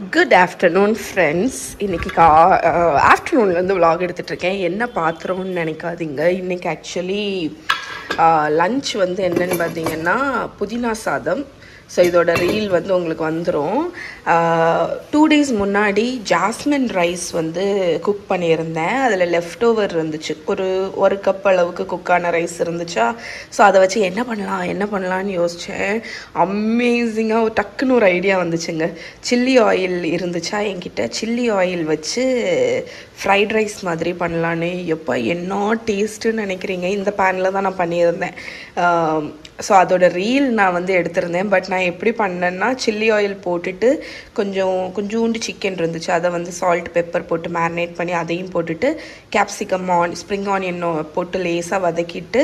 Good afternoon friends இன்னைக்கு கா ஆஃப்டர்நூன்லேருந்து vlog எடுத்துட்டு இருக்கேன் என்ன பாத்திரம்னு நினைக்காதீங்க இன்னைக்கு ஆக்சுவலி லஞ்ச் வந்து என்னன்னு பார்த்தீங்கன்னா புதினா சாதம் ஸோ இதோட ரீல் வந்து உங்களுக்கு வந்துடும் டூ டேஸ் முன்னாடி ஜாஸ்மின் ரைஸ் வந்து குக் பண்ணியிருந்தேன் அதில் லெஃப்ட் ஓவர் இருந்துச்சு ஒரு ஒரு கப் அளவுக்கு குக்கான ரைஸ் இருந்துச்சா ஸோ அதை வச்சு என்ன பண்ணலாம் என்ன பண்ணலான்னு யோசித்தேன் அமேசிங்காக டக்குன்னு ஒரு ஐடியா வந்துச்சுங்க சில்லி ஆயில் இருந்துச்சா என்கிட்ட சில்லி ஆயில் வச்சு ஃப்ரைட் ரைஸ் மாதிரி பண்ணலான்னு எப்போ என்ன டேஸ்ட்டுன்னு நினைக்கிறீங்க இந்த பேனில் தான் நான் பண்ணியிருந்தேன் ஸோ அதோட ரீல் நான் வந்து எடுத்திருந்தேன் பட் நான் எப்படி பண்ணேன்னா சில்லி ஆயில் போட்டுட்டு கொஞ்சம் கொஞ்சோண்டு சிக்கன் இருந்துச்சு அதை வந்து சால்ட் பெப்பர் போட்டு மேரினேட் பண்ணி அதையும் போட்டுட்டு கேப்சிகம் ஆன் ஸ்ப்ரிங் ஆனியன் போட்டு லேசாக வதக்கிட்டு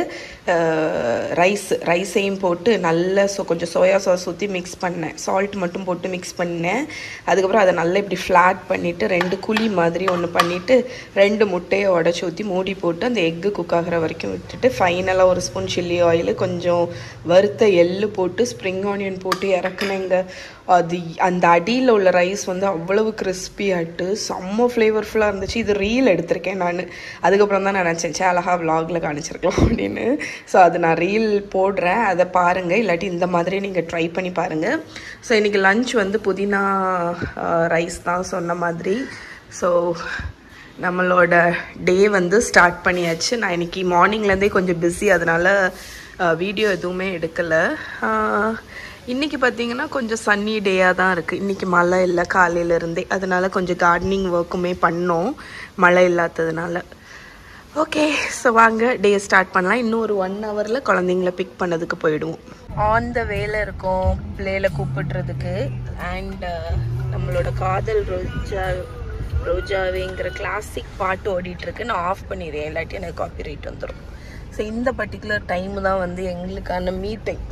ரைஸ் ரைஸையும் போட்டு நல்ல ஸோ கொஞ்சம் சோயா சாஸ் ஊற்றி மிக்ஸ் பண்ணேன் சால்ட் மட்டும் போட்டு மிக்ஸ் பண்ணேன் அதுக்கப்புறம் அதை நல்லா இப்படி ஃப்ளாட் பண்ணிவிட்டு ரெண்டு குழி மாதிரி ஒன்று பண்ணிவிட்டு ரெண்டு முட்டையை உடச்சி ஊற்றி மூடி போட்டு அந்த எக்கு குக் ஆகிற வரைக்கும் விட்டுட்டு ஃபைனலாக ஒரு ஸ்பூன் சில்லி ஆயில் கொஞ்சம் வறுத்த எள்ளு போட்டு ஸ்ப்ரிங் ஆனியன் போட்டு இறக்குனேங்க அது அந்த அடியில் உள்ள ரைஸ் வந்து அவ்வளவு crispy ஆட்டு செம்ம ஃப்ளேவர்ஃபுல்லாக இருந்துச்சு இது ரீல் எடுத்திருக்கேன் நான் அதுக்கப்புறம் தான் நான் நினச்சேன் சே அழகா vlogல காணிச்சிருக்கலாம் அப்படின்னு ஸோ அது நான் ரீல் போடுறேன் அதை பாருங்கள் இல்லாட்டி இந்த மாதிரி நீங்கள் ட்ரை பண்ணி பாருங்கள் ஸோ இன்றைக்கி லஞ்ச் வந்து புதினா ரைஸ் தான் சொன்ன மாதிரி ஸோ நம்மளோட டே வந்து ஸ்டார்ட் பண்ணியாச்சு நான் இன்னைக்கு மார்னிங்லேருந்தே கொஞ்சம் பிஸி அதனால வீடியோ எதுவுமே எடுக்கலை இன்றைக்கி பார்த்தீங்கன்னா கொஞ்சம் சன்னி டேயாக தான் இருக்குது இன்றைக்கி மழை இல்லை காலையிலேருந்தே அதனால கொஞ்சம் கார்டனிங் ஒர்க்குமே பண்ணோம் மழை இல்லாததுனால ஓகே ஸோ வாங்க டே ஸ்டார்ட் பண்ணலாம் இன்னும் ஒரு ஒன் ஹவரில் குழந்தைங்கள பிக் பண்ணதுக்கு போயிடுவோம் ஆன் த வேல இருக்கோம் பிள்ளையில கூப்பிடுறதுக்கு அண்ட் நம்மளோட காதல் ரோஜா ரோஜாவேங்கிற கிளாசிக் பாட்டு ஓடிட்டு இருக்கு நான் ஆஃப் பண்ணிடுறேன் இல்லாட்டி எனக்கு காப்பி ரைட் வந்துடும் ஸோ இந்த பர்டிகுலர் டைம் தான் வந்து எங்களுக்கான மீ டைம்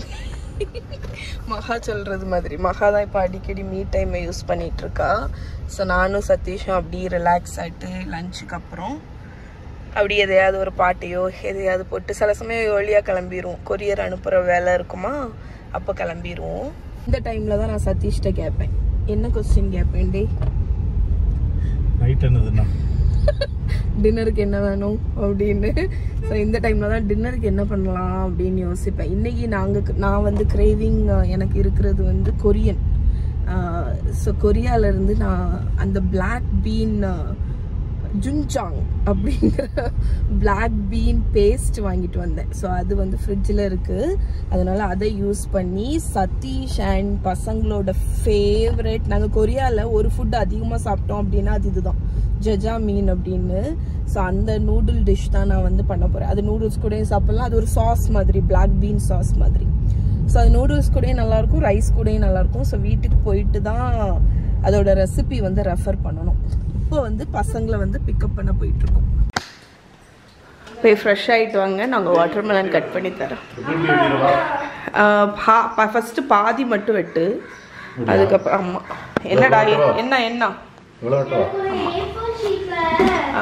மகா சொல்கிறது மாதிரி மகா தான் இப்போ அடிக்கடி மீ டைமை யூஸ் பண்ணிட்டு இருக்கா ஸோ நானும் சதீஷும் அப்படியே ரிலாக்ஸ் ஆகிட்டு லஞ்சுக்கு அப்புறம் அப்படி எதையாவது ஒரு பாட்டையோ எதையாவது போட்டு சில சமயம் ஏர்லியாக கிளம்பிடுவோம் கொரியர் அனுப்புகிற வேலை இருக்குமா அப்போ கிளம்பிடுவோம் இந்த டைமில் தான் நான் சதீஷ்கிட்ட கேட்பேன் என்ன கொஸ்டின் கேட்பேன் டே நைட் என்னதுண்ணா டின்னருக்கு என்ன வேணும் அப்படின்னு ஸோ இந்த டைமில் தான் டின்னருக்கு என்ன பண்ணலாம் அப்படின்னு யோசிப்பேன் இன்றைக்கி நாங்கள் நான் வந்து கிரேவிங் எனக்கு இருக்கிறது வந்து கொரியன் ஸோ கொரியாவிலேருந்து நான் அந்த பிளாக் பீன் ஜுன்சாங் அப்படிங்கிற பிளாக் பீன் பேஸ்ட் வாங்கிட்டு வந்தேன் ஸோ அது வந்து ஃப்ரிட்ஜில் இருக்குது அதனால் அதை யூஸ் பண்ணி சதீஷ் அண்ட் பசங்களோட ஃபேவரட் நாங்கள் கொரியாவில் ஒரு ஃபுட் அதிகமாக சாப்பிட்டோம் அப்படின்னா அது இதுதான் ஜஜா மீன் அப்படின்னு ஸோ அந்த நூடுல் டிஷ் தான் நான் வந்து பண்ண போகிறேன் அது நூடுல்ஸ் கூடயும் சாப்பிட்லாம் அது ஒரு சாஸ் மாதிரி பிளாக் பீன் சாஸ் மாதிரி ஸோ அது நூடுல்ஸ் கூடயும் நல்லாயிருக்கும் ரைஸ் கூடயும் நல்லாயிருக்கும் ஸோ வீட்டுக்கு போயிட்டு தான் அதோட ரெசிபி வந்து ரெஃபர் பண்ணணும் இப்போ வந்து பசங்களை வந்து பிக்கப் பண்ண போயிட்டுருக்கோம் போய் ஃப்ரெஷ் ஆகிட்டு வாங்க நாங்கள் வாட்டர் மெலன் கட் பண்ணி தரோம் ஃபஸ்ட்டு பாதி மட்டும் வெட்டு அதுக்கப்புறம் ஆமாம் என்னடா எ- என்ன என்ன எவ்வளோ வெட்டுவா ஆ.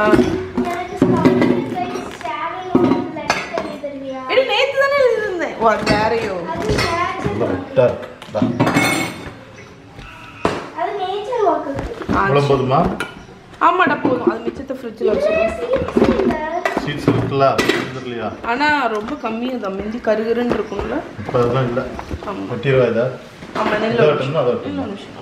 எடி நேற்று தானே எழுதியிருந்தேன் ஓ அது வேறையோ இவ்வளோ வெட்டா இருக்கு இந்தா. இவ்வளோ போதுமா ஆமாடா போதும் அது மிச்சத்தை ஃப்ரிட்ஜில் வச்சுருவோம் சீட்ஸ் இருக்குல்ல இது இல்லையா ஆனால் ரொம்ப கம்மியாக தான் மிந்தி கருகருன்னு இருக்கும்ல இப்போ அதெல்லாம் இல்லை ஆமாம் வெட்டிடுவா இதை ஆமாம் இதை நெல்லை வெட்டணும் அதை இல்லை வெட்டணும் ஒரு நிமிஷம்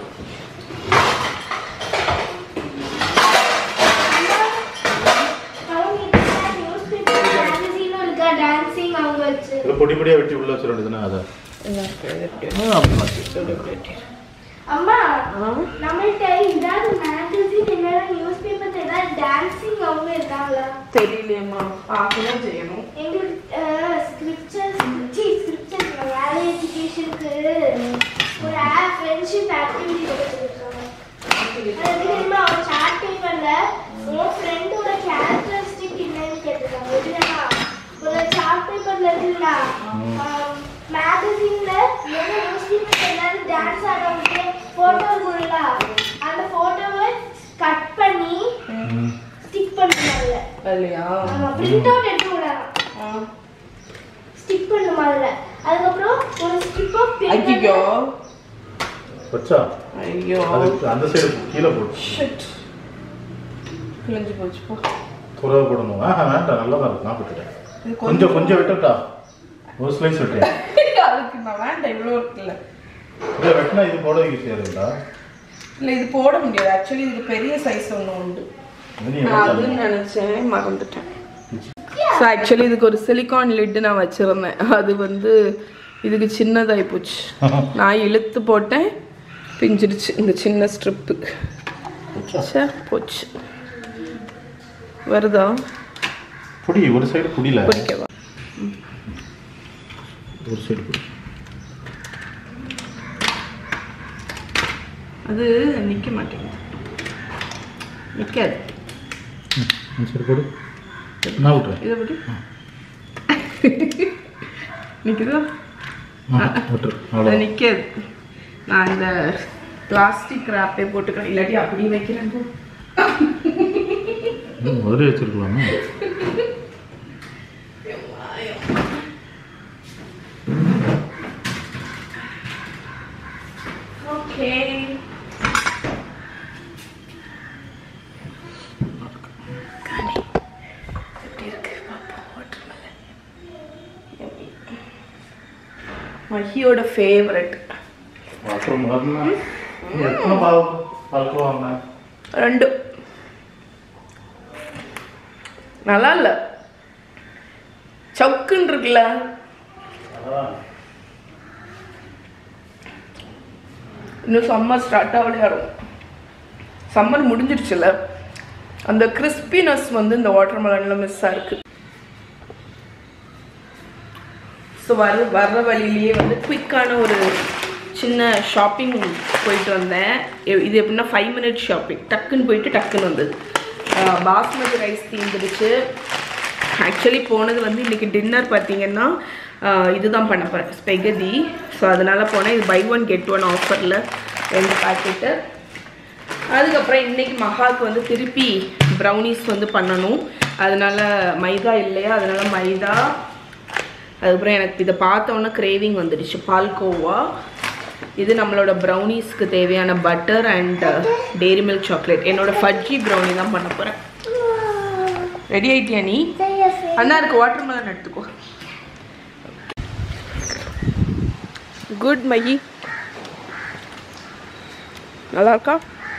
டான்சிங் அவங்க வச்சு இதை பொடி பொடியாக வெட்டி உள்ள வச்சிட வேண்டியதுனா அதை என்ன இருக்கு இது எப்படி ஆ, அப்படிலாம் சரி. இருக்கு? இப்படி வெட்டி. அம்மா ஆ நம்மள்ட்ட ஏதாவது மேகசின் இல்லைன்னா நியூஸ் பேப்பர் ஏதாவது டான்சிங் அவங்க இருக்காங்களா தெரியலையேம்மா பார்க்கணும் செய்யணும் எங்களுக்கு ஸ்கிரிப்சர்ஸ் சி ஸ்கிரிப்சர்ஸ் வேலை எஜுகேஷனுக்கு ஒரு ஆப் ஃப்ரெண்ட்ஷிப் ஆக்டிவிட்டி கொடுத்துருக்காங்க அது எப்படி தெரியுமா அவங்க சார்ட் பேப்பர்ல உன் ஃப்ரெண்டோட கேரக்டரிஸ்டிக் என்னன்னு கேட்டிருக்காங்க எப்படின்னா ஒரு சார்ட் பேப்பர்ல இருக்குல்ல மேகசின்ல என்ன நியூஸ் பேப்பர் எல்லாரும் டான்ஸ் ஆடுறவங்க போட்டோ இருக்குல்ல அந்த போட்டோவை கட் பண்ணி ம். ஸ்டிக் பண்ணுவாங்க இல்லையா ஆமா பிரிண்ட் அவுட் எடுத்து விடலாம் ஆ. ஸ்டிக் பண்ணும் அதுல அதுக்கப்புறம் ஒரு ஸ்ட்ரிப் ஆஃப் ஐயோ வச்சா ஐயோ அதுக்கு அந்த சைடு கீழே போட்டு ஷிட் கிழிஞ்சு போச்சு போ துறவு போடணும் ஆஹா வேண்டாம் நல்லா தான் இருக்கு நான் விட்டுட்டேன் இது கொஞ்சம் கொஞ்சம் விட்டுட்டா ஒரு ஸ்லைஸ் விட்டேன் அதுக்கு நான் வேண்டாம் இவ்வளோ இருக்குல்ல இதை வெட்டினா இது போட ஈஸியாக இருக்குதா இல்லை இது போட முடியாது ஆக்சுவலி இது பெரிய சைஸ் ஒன்று உண்டு இது நான் அதுன்னு நினச்சேன் மறந்துட்டேன் ஸோ ஆக்சுவலி இதுக்கு ஒரு சிலிக்கான் லிட்டு நான் வச்சுருந்தேன் அது வந்து இதுக்கு சின்னதாகி போச்சு நான் இழுத்து போட்டேன் பிஞ்சிருச்சு இந்த சின்ன ஸ்ட்ரிப்பு சே போச்சு வருதா புடி ஒரு சைடு புடியில பிடிக்கவா ஒரு சைடு புடி அது நிற்க மாட்டேங்குது நிற்காது அந்த சைடு போடு நான் விட்டுறேன் இதை பற்றி நிற்குதா ஆ, விட்டுரு அது அவ்வளோ நிற்காது நான் இந்த பிளாஸ்டிக் ரேப்பே போட்டுக்கிறேன் இல்லாட்டி அப்படியே வைக்கிறேன் போ. முதல்ல வச்சிருக்கலாமே ஓகே மஹியோட ஃபேவரட் வாட்டர் மறந்துனா எத்தனை பால் பழக்குவாங்க ரெண்டு நல்லா இல்லை சவுக்குன்னு இருக்குல்ல இன்னும் சம்மர் ஸ்டார்ட் ஆகலையா இருக்கும் சம்மர் முடிஞ்சிருச்சுல அந்த கிறிஸ்பினஸ் வந்து இந்த வாட்டர் மெலனில் மிஸ் ஆயிருக்கு ஸோ வர வர்ற வழியிலேயே வந்து குயிக்கான ஒரு சின்ன ஷாப்பிங் போயிட்டு வந்தேன் எ- இது எப்படின்னா ஃபைவ் மினிட் ஷாப்பிங் டக்குன்னு போயிட்டு டக்குன்னு வந்தது ஆஹ் பாஸ்மதி ரைஸ் தீர்ந்துடுச்சு ஆக்சுவலி போனது வந்து இன்றைக்கி டின்னர் பார்த்தீங்கன்னா ஆஹ் இதுதான் பண்ண போகிறேன் ஸ்பெகதி ஸோ அதனால் போனேன் இது பை ஒன் கெட் ஒன் ஆஃபரில் ரெண்டு பாக்கெட்டு அதுக்கப்புறம் இன்னைக்கு மகாக்கு வந்து திருப்பி ப்ரௌனிஸ் வந்து பண்ணணும் அதனால மைதா இல்லையா அதனால மைதா அதுக்கப்புறம் எனக்கு இதை பார்த்த உடனே கிரேவிங் வந்துடுச்சு பால்கோவா இது நம்மளோட ப்ரௌனிஸ்க்கு தேவையான butter and Dairy Milk chocolate என்னோட ஃபட்ஜி ப்ரௌனி தான் பண்ண போகிறேன் ரெடி ஆயிட்டியா நீ அண்ணா இருக்கு வாட்டர் மெலன் எடுத்துக்கோ குட் மையி நல்லா இருக்கா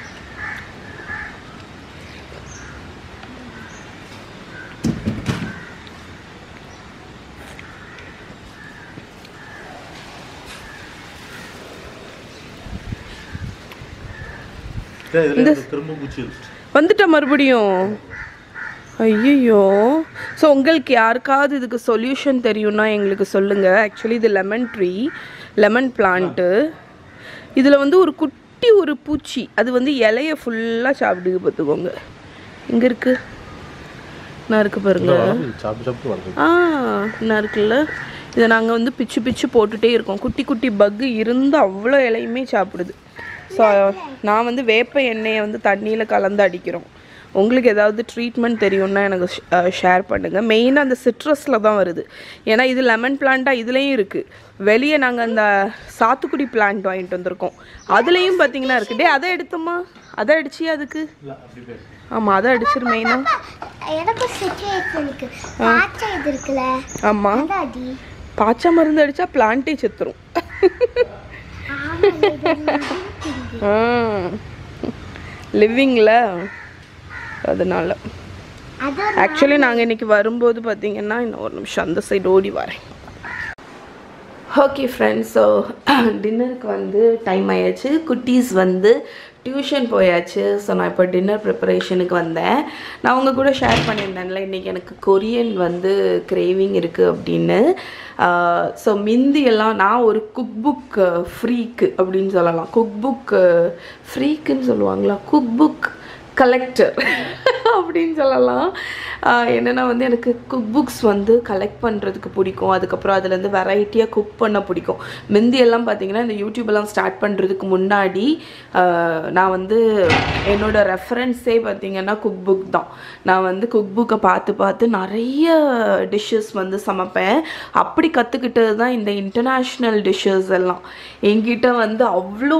இதுல எனக்கு திரும்ப பூச்சி இருக்கு. வந்துட்ட மறுபடியும் ஐயோ ஸோ உங்களுக்கு யாருக்காவது இதுக்கு சொல்யூஷன் தெரியும்னா எங்களுக்கு சொல்லுங்கள் ஆக்சுவலி இது லெமன் ட்ரீ லெமன் பிளான்ட்டு இதில் வந்து ஒரு குட்டி ஒரு பூச்சி அது வந்து இலைய ஃபுல்லாக சாப்பிடுது பார்த்துக்கோங்க இங்கே இருக்கு நான் இருக்கு பாருங்க இல்ல, வளருது. சாப்பிட்டு சாப்பிட்டு வருது ஆ என்ன இருக்குல்ல இதை நாங்கள் வந்து பிச்சு பிச்சு போட்டுட்டே இருக்கோம் குட்டி குட்டி பக்கு இருந்து அவ்வளோ இலையுமே சாப்பிடுது ஸோ நான் வந்து வேப்ப எண்ணெயை வந்து தண்ணியில் கலந்து அடிக்கிறோம் உங்களுக்கு ஏதாவது ட்ரீட்மெண்ட் தெரியும்னா எனக்கு ஷேர் பண்ணுங்கள் மெயினாக அந்த சிட்ரஸில் தான் வருது ஏன்னா இது லெமன் பிளான்ட்டாக இதுலேயும் இருக்குது வெளியே நாங்கள் அந்த சாத்துக்குடி பிளான்ட் வாங்கிட்டு வந்திருக்கோம் அதுலேயும் பார்த்தீங்கன்னா இருக்குது டே அதை எடுத்தோமா அதை அடிச்சியா அதுக்கு இல்ல அப்படி பேசு ஆமாம் அதை அடிச்சிரு மெயினாக எனக்கு சுச்சுவேஷனுக்கு பாச்சா இது இருக்குல்ல ஆமாம் அதாடி பாச்சா மருந்து அடித்தா பிளான்ட்டே செத்துரும் லிவிங்கில் அதனால அது ஆக்சுவலி நாங்கள் இன்னைக்கு வரும்போது பார்த்தீங்கன்னா இன்னும் ஒரு நிமிஷம் அந்த சைடு ஓடி வரேன் ஓகே ஃப்ரெண்ட்ஸ் ஸோ டின்னருக்கு வந்து டைம் ஆயாச்சு குட்டீஸ் வந்து டியூஷன் போயாச்சு ஸோ நான் இப்போ டின்னர் ப்ரிப்பரேஷனுக்கு வந்தேன் நான் உங்கள் கூட ஷேர் பண்ணியிருந்தேன்ல இன்றைக்கி எனக்கு கொரியன் வந்து கிரேவிங் இருக்குது அப்படின்னு ஸோ மிந்தியெல்லாம் நான் ஒரு குக் புக் ஃப்ரீக்கு அப்படின்னு சொல்லலாம் குக் புக் ஃப்ரீக்குன்னு சொல்லுவாங்களா குக் புக் கலெக்டர் அப்படின்னு சொல்லலாம் ஆஹ் என்னன்னா வந்து எனக்கு குக் புக்ஸ் வந்து கலெக்ட் பண்ணுறதுக்கு பிடிக்கும் அதுக்கப்புறம் அதுலேருந்து வெரைட்டியாக குக் பண்ண பிடிக்கும் முந்தி எல்லாம் பார்த்தீங்கன்னா இந்த யூடியூப்லாம் ஸ்டார்ட் பண்ணுறதுக்கு முன்னாடி ஆஹ் நான் வந்து என்னோட ரெஃபரன்ஸே பார்த்தீங்கன்னா குக் புக் தான் நான் வந்து குக் புக்கை பார்த்து பார்த்து நிறைய டிஷ்ஷஸ் வந்து சமைப்பேன் அப்படி கற்றுக்கிட்டது தான் இந்த இன்டர்நேஷ்னல் டிஷ்ஷஸ் எல்லாம் என்கிட்ட வந்து அவ்வளோ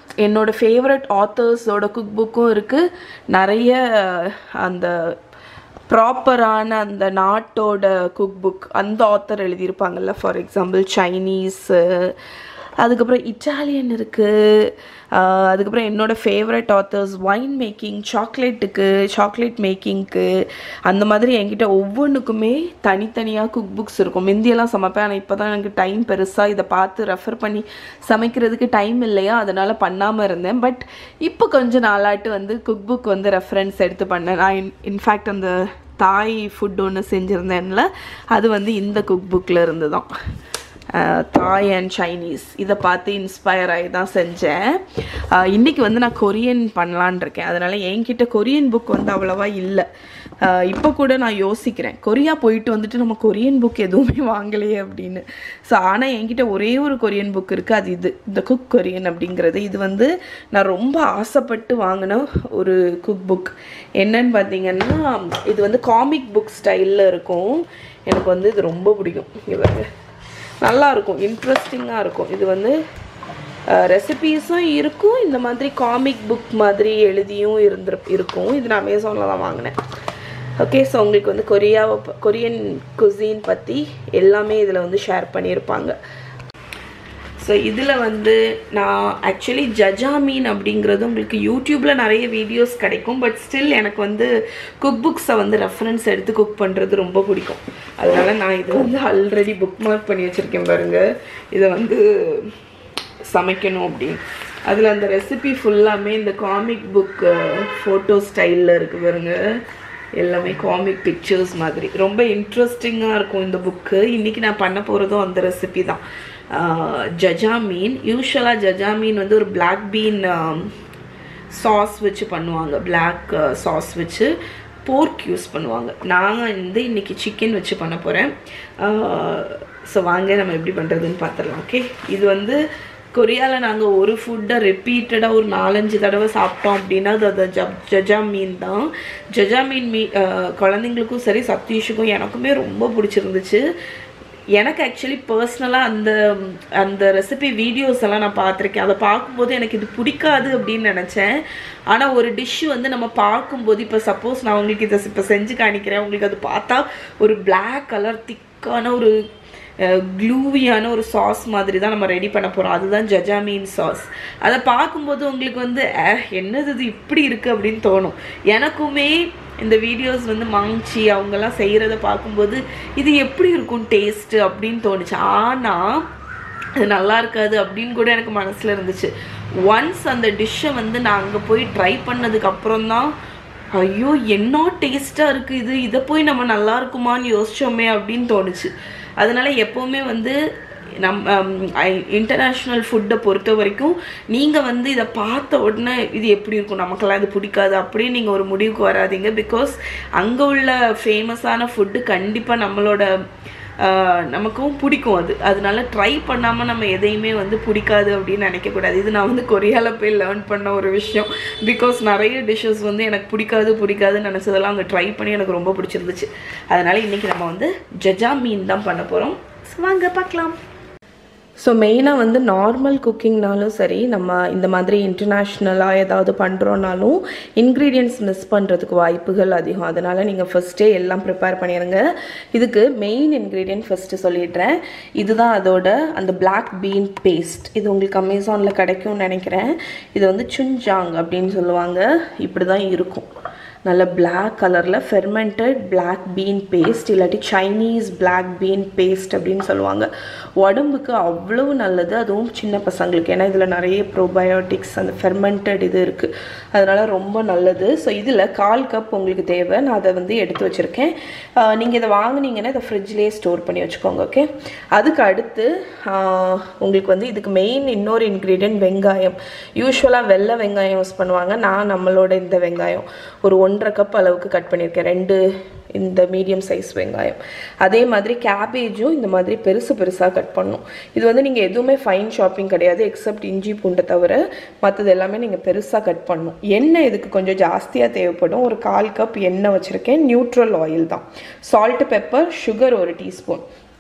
என்னோட ஃபேவரட் ஆத்தர்ஸோட குக் புக்கும் இருக்குது நிறைய அந்த ப்ராப்பரான அந்த நாட்டோட குக் புக் அந்த ஆத்தர் எழுதியிருப்பாங்கல்ல ஃபார் எக்ஸாம்பிள் சைனீஸு அதுக்கப்புறம் இட்டாலியன் இருக்குது அதுக்கப்புறம் என்னோட ஃபேவரட் ஆத்தர்ஸ் ஒயின் மேக்கிங் சாக்லேட்டுக்கு சாக்லேட் மேக்கிங்க்கு அந்த மாதிரி என்கிட்ட ஒவ்வொன்றுக்குமே தனித்தனியாக குக் புக்ஸ் இருக்கும் முந்தியெல்லாம் சமைப்பேன் ஆனால் இப்போ தான் எனக்கு டைம் பெருசாக இதை பார்த்து ரெஃபர் பண்ணி சமைக்கிறதுக்கு டைம் இல்லையா அதனால் பண்ணாமல் இருந்தேன் பட் இப்போ கொஞ்ச நாளாட்டு வந்து குக் புக் வந்து ரெஃபரன்ஸ் எடுத்து பண்ணேன் நான் இன் இன்ஃபேக்ட் அந்த தாய் ஃபுட் ஒன்று செஞ்சுருந்தேன்ல அது வந்து இந்த குக் புக்கில் இருந்து தான் அஹ், தாய் அண்ட் சைனீஸ் இதை பார்த்து இன்ஸ்பயர் ஆகி தான் செஞ்சேன் அஹ், இன்னைக்கு வந்து நான் கொரியன் பண்ணலான் இருக்கேன் அதனால் என்கிட்ட கொரியன் புக் வந்து அவ்வளோவா இல்லை இப்போ கூட நான் யோசிக்கிறேன் கொரியா போயிட்டு வந்துட்டு நம்ம கொரியன் புக் எதுவுமே வாங்கலையே அப்படின்னு ஸோ ஆனால் என்கிட்ட ஒரே ஒரு கொரியன் புக் இருக்குது அது இது இந்த குக் கொரியன் அப்படிங்கிறது இது வந்து நான் ரொம்ப ஆசைப்பட்டு வாங்கின ஒரு குக் புக் என்னன்னு பார்த்தீங்கன்னா இது வந்து காமிக் புக் ஸ்டைலில் இருக்கும் எனக்கு வந்து இது ரொம்ப பிடிக்கும் இங்க பாருங்க நல்லா இருக்கும் இன்ட்ரெஸ்டிங்காக இருக்கும் இது வந்து ரெசிபீஸும் இருக்கும் இந்த மாதிரி காமிக் புக் மாதிரி எழுதியும் இருந்து இருக்கும் இது நான் அமேசானில் தான் வாங்கினேன் ஓகே ஸோ உங்களுக்கு வந்து கொரியாவை ப- கொரியன் குசீன் பற்றி எல்லாமே இதில் வந்து ஷேர் பண்ணியிருப்பாங்க ஸோ இதில் வந்து நான் ஆக்சுவலி ஜஜாமீன் அப்படிங்கிறது உங்களுக்கு யூடியூப்பில் நிறைய வீடியோஸ் கிடைக்கும் பட் ஸ்டில் எனக்கு வந்து குக் புக்ஸை வந்து ரெஃபரன்ஸ் எடுத்து குக் பண்ணுறது ரொம்ப பிடிக்கும் அதனால நான் இது வந்து ஆல்ரெடி புக் மார்க் பண்ணி வச்சுருக்கேன் பாருங்க இதை வந்து சமைக்கணும் அப்படின்னு அதில் அந்த ரெசிபி ஃபுல்லாமே இந்த காமிக் புக் ஃபோட்டோ ஸ்டைலில் இருக்குது பாருங்க எல்லாமே காமிக் பிக்சர்ஸ் மாதிரி ரொம்ப இன்ட்ரெஸ்டிங்காக இருக்கும் இந்த புக்கு இன்றைக்கி நான் பண்ண போகிறதும் அந்த ரெசிபி தான் ஜஜாமீன் யூஸ்வலாக ஜஜாமீன் வந்து ஒரு பிளாக் பீன் சாஸ் வச்சு பண்ணுவாங்க பிளாக் சாஸ் வச்சு போர்க் யூஸ் பண்ணுவாங்க நான் வந்து இன்னைக்கு சிக்கன் வச்சு பண்ண போகிறேன் ஸோ வாங்க நம்ம எப்படி பண்ணுறதுன்னு பார்த்துடலாம் ஓகே இது வந்து கொரியாவில் நாங்கள் ஒரு ஃபுட்டை ரிப்பீட்டடாக ஒரு நாலஞ்சு தடவை சாப்பிட்டோம் அப்படின்னா அது அது ஜப் ஜஜா மீன் தான் ஜஜா மீன் மீ அஹ், குழந்தைங்களுக்கும் சரி சதீஷுக்கும் எனக்குமே ரொம்ப பிடிச்சிருந்துச்சு எனக்கு ஆக்சுவலி பர்சனலாக அந்த அந்த ரெசிபி வீடியோஸ் எல்லாம் நான் பார்த்துருக்கேன் அதை பார்க்கும்போது எனக்கு இது பிடிக்காது அப்படின்னு நினச்சேன் ஆனால் ஒரு டிஷ் வந்து நம்ம பார்க்கும்போது இப்போ சப்போஸ் நான் உங்களுக்கு இதை இப்போ செஞ்சு காணிக்கிறேன் உங்களுக்கு அது பார்த்தா ஒரு Black கலர் திக்கான ஒரு க்ளூவியான ஒரு சாஸ் மாதிரி தான் நம்ம ரெடி பண்ண போகிறோம் அதுதான் ஜஜாமீன் சாஸ் அதை பார்க்கும்போது உங்களுக்கு வந்து "அஹ், என்னது இது இப்படி இருக்குது அப்படின்னு தோணும் எனக்குமே இந்த வீடியோஸ் வந்து மாங்சி அவங்கெல்லாம் செய்கிறத பார்க்கும்போது இது எப்படி இருக்கும் டேஸ்ட்டு அப்படின்னு தோணுச்சு ஆனால் அது நல்லா இருக்காது அப்படின்னு கூட எனக்கு மனசில் இருந்துச்சு ஒன்ஸ் அந்த டிஷ்ஷை வந்து நான் அங்கே போய் ட்ரை பண்ணதுக்கு அப்புறம் தான் ஐயோ என்ன டேஸ்ட்டாக இருக்குது இது இதை போய் நம்ம நல்லா இருக்குமான்னு யோசிச்சோமே அப்படின்னு தோணுச்சு அதனால எப்போவுமே வந்து நம் இன்டர்நேஷ்னல் ஃபுட்டை பொறுத்த வரைக்கும் நீங்கள் வந்து இதை பார்த்த உடனே இது எப்படி இருக்கும் நமக்கெல்லாம் இது பிடிக்காது அப்படின்னு நீங்கள் ஒரு முடிவுக்கு வராதீங்க பிகாஸ் அங்கே உள்ள ஃபேமஸான ஃபுட்டு கண்டிப்பாக நம்மளோட ஆஹ், நமக்கும் பிடிக்கும் அது அதனால ட்ரை பண்ணாமல் நம்ம எதையுமே வந்து பிடிக்காது அப்படின்னு நினைக்கக்கூடாது இது நான் வந்து கொரியாவில் போய் லேர்ன் பண்ண ஒரு விஷயம் பிகாஸ் நிறைய டிஷ்ஷஸ் வந்து எனக்கு பிடிக்காது பிடிக்காதுன்னு நினச்சதெல்லாம் அங்கே ட்ரை பண்ணி எனக்கு ரொம்ப பிடிச்சிருந்துச்சு அதனால இன்றைக்கி நம்ம வந்து ஜஜா மீன் தான் பண்ண போகிறோம் வாங்க பார்க்கலாம் ஸோ மெயினாக வந்து நார்மல் குக்கிங்னாலும் சரி நம்ம இந்த மாதிரி இன்டர்நேஷ்னலாக ஏதாவது பண்ணுறோன்னாலும் இன்க்ரீடியன்ட்ஸ் மிஸ் பண்ணுறதுக்கு வாய்ப்புகள் அதிகம் அதனால் நீங்கள் ஃபஸ்ட்டே எல்லாம் ப்ரிப்பேர் பண்ணிடுங்க இதுக்கு மெயின் இன்க்ரீடியன்ட் ஃபஸ்ட்டு சொல்லிடுறேன் இதுதான் அதோட அந்த பிளாக் பீன் பேஸ்ட் இது உங்களுக்கு அமேசானில் கிடைக்கும்னு நினைக்கிறேன் இது வந்து சுன்ஜாங் அப்படின்னு சொல்லுவாங்க இப்படி தான் இருக்கும் நல்ல Black கலரில் ஃபெர்மெண்டட் Black பீன் பேஸ்ட் இல்லாட்டி சைனீஸ் Black பீன் பேஸ்ட் அப்படின்னு சொல்லுவாங்க உடம்புக்கு அவ்வளவு நல்லது அதுவும் சின்ன பசங்களுக்கு ஏன்னா இதில் நிறைய ப்ரோபயோட்டிக்ஸ் அந்த ஃபெர்மெண்டட் இது இருக்குது அதனால் ரொம்ப நல்லது ஸோ இதில் கால் கப் உங்களுக்கு தேவை நான் அதை வந்து எடுத்து வச்சுருக்கேன் நீங்கள் இதை வாங்குனீங்கன்னா இதை ஃப்ரிட்ஜ்லேயே ஸ்டோர் பண்ணி வச்சுக்கோங்க ஓகே அதுக்கு அடுத்து ஆஹ், உங்களுக்கு வந்து இதுக்கு மெயின் இன்னொரு இன்க்ரீடியன்ட் வெங்காயம் யூஸ்வலாக வெள்ளை வெங்காயம் யூஸ் பண்ணுவாங்க நான் நம்மளோட இந்த வெங்காயம் ஒரு ஒன்றரை கப் அளவுக்கு கட் பண்ணியிருக்கேன் ரெண்டு இந்த மீடியம் சைஸ் வெங்காயம் அதே மாதிரி கேபேஜும் இந்த மாதிரி பெருசு பெருசாக கட் பண்ணணும் இது வந்து நீங்கள் எதுவுமே ஃபைன் ஷாப்பிங் கிடையாது எக்ஸப்ட் இஞ்சி பூண்டை தவிர மற்றது எல்லாமே நீங்கள் பெருசாக கட் பண்ணணும் எண்ணெய் இதுக்கு கொஞ்சம் ஜாஸ்தியாக தேவைப்படும் ஒரு கால் கப் எண்ணெய் வச்சுருக்கேன் நியூட்ரல் ஆயில் தான் சால்ட் பெப்பர் சுகர் ஒரு டீஸ்பூன்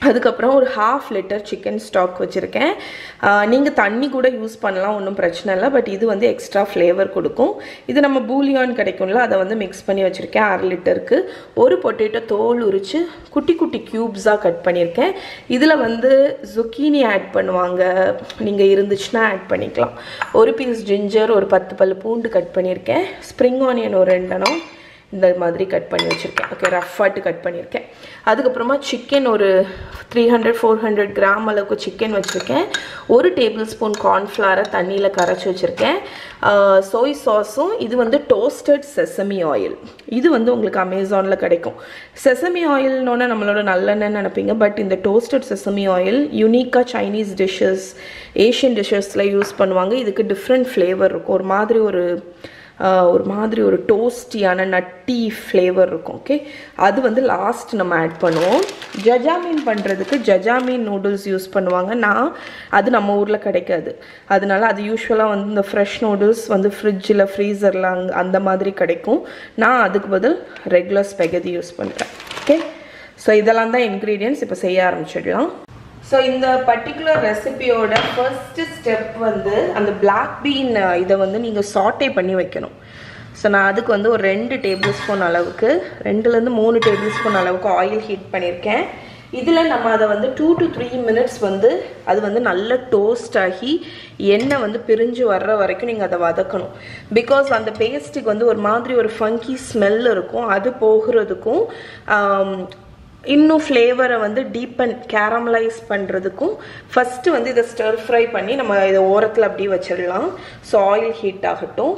அதுக்கப்புறம் ஒரு ஹாஃப் லிட்டர் சிக்கன் ஸ்டாக் வச்சுருக்கேன் நீங்கள் தண்ணி கூட யூஸ் பண்ணலாம் ஒன்றும் பிரச்சனை இல்லை பட் இது வந்து எக்ஸ்ட்ரா ஃப்ளேவர் கொடுக்கும் இது நம்ம பூலியான் கிடைக்கும்ல அதை வந்து மிக்ஸ் பண்ணி வச்சுருக்கேன் அரை லிட்டருக்கு ஒரு பொட்டேட்டோ தோல் உரித்து குட்டி குட்டி க்யூப்ஸாக கட் பண்ணியிருக்கேன் இதில் வந்து zucchini ஆட் பண்ணுவாங்க நீங்கள் இருந்துச்சுன்னா ஆட் பண்ணிக்கலாம் ஒரு பீஸ் ஜிஞ்சர் ஒரு பத்து பல்லு பூண்டு கட் பண்ணியிருக்கேன் ஸ்ப்ரிங் ஆனியன் ஒரு ரெண்டனம் இந்த மாதிரி கட் பண்ணி வச்சுருக்கேன் ஓகே ரஃப்பாட்டு கட் பண்ணியிருக்கேன் அதுக்கப்புறமா சிக்கன் ஒரு three hundred four hundred gram அளவுக்கு சிக்கன் வச்சுருக்கேன் ஒரு டேபிள் ஸ்பூன் கார்ன்ஃப்ளவரை தண்ணியில் கரைச்சி வச்சுருக்கேன் சோய் சாஸும் இது வந்து டோஸ்டட் செசமி ஆயில் இது வந்து உங்களுக்கு அமேசானில் கிடைக்கும் செசமி ஆயில்னோட நம்மளோட நல்லெண்ணெய் நினைப்பீங்க பட் இந்த டோஸ்டட் செசமி ஆயில் யூனிக்காக சைனீஸ் டிஷ்ஷஸ் ஏஷியன் டிஷ்ஷஸில் யூஸ் பண்ணுவாங்க இதுக்கு டிஃப்ரெண்ட் ஃப்ளேவர் இருக்கும் ஒரு மாதிரி ஒரு ஆஹ் ஒரு மாதிரி ஒரு டோஸ்டியான நட்டி ஃப்ளேவர் இருக்கும் ஓகே அது வந்து லாஸ்ட் நம்ம ஆட் பண்ணுவோம் ஜஜாமீன் பண்ணுறதுக்கு ஜஜாமீன் நூடுல்ஸ் யூஸ் பண்ணுவாங்க நான் அது நம்ம ஊரில் கிடைக்காது அதனால அது யூஸ்வலாக வந்து இந்த ஃப்ரெஷ் நூடுல்ஸ் வந்து ஃப்ரிட்ஜில் ஃப்ரீசரில் அங் அந்த மாதிரி கிடைக்கும் நான் அதுக்கு பதில் ரெகுலர் ஸ்பெகதி யூஸ் பண்ணுறேன் ஓகே ஸோ இதெல்லாம் தான் இன்க்ரீடியன்ட்ஸ் இப்போ செய்ய ஆரம்பிச்சிடலாம் ஸோ இந்த பர்டிகுலர் ரெசிபியோட ஃபர்ஸ்ட் ஸ்டெப் வந்து அந்த பிளாக் பீன் இதை வந்து நீங்கள் சாட்டே பண்ணி வைக்கணும் ஸோ நான் அதுக்கு வந்து ஒரு ரெண்டு டேபிள் ஸ்பூன் அளவுக்கு ரெண்டுலேருந்து மூணு டேபிள் ஸ்பூன் அளவுக்கு ஆயில் ஹீட் பண்ணியிருக்கேன் இதில் நம்ம அதை வந்து டூ டு த்ரீ மினிட்ஸ் வந்து அது வந்து நல்ல டோஸ்ட் ஆகி எண்ணெய் வந்து பிரிஞ்சு வர்ற வரைக்கும் நீங்கள் அதை வதக்கணும் பிகாஸ் அந்த பேஸ்ட்டுக்கு வந்து ஒரு மாதிரி ஒரு ஃபங்கி ஸ்மெல் இருக்கும் அது போகிறதுக்கும் ஆம், இன்னும் ஃப்ளேவரை வந்து டீப்பன் கேரமலைஸ் பண்ணுறதுக்கும் ஃபஸ்ட்டு வந்து இதை ஸ்டர் ஃப்ரை பண்ணி நம்ம இதை ஓரத்தில் அப்படியே வச்சிடலாம் ஸோ ஆயில் ஹீட் ஆகட்டும்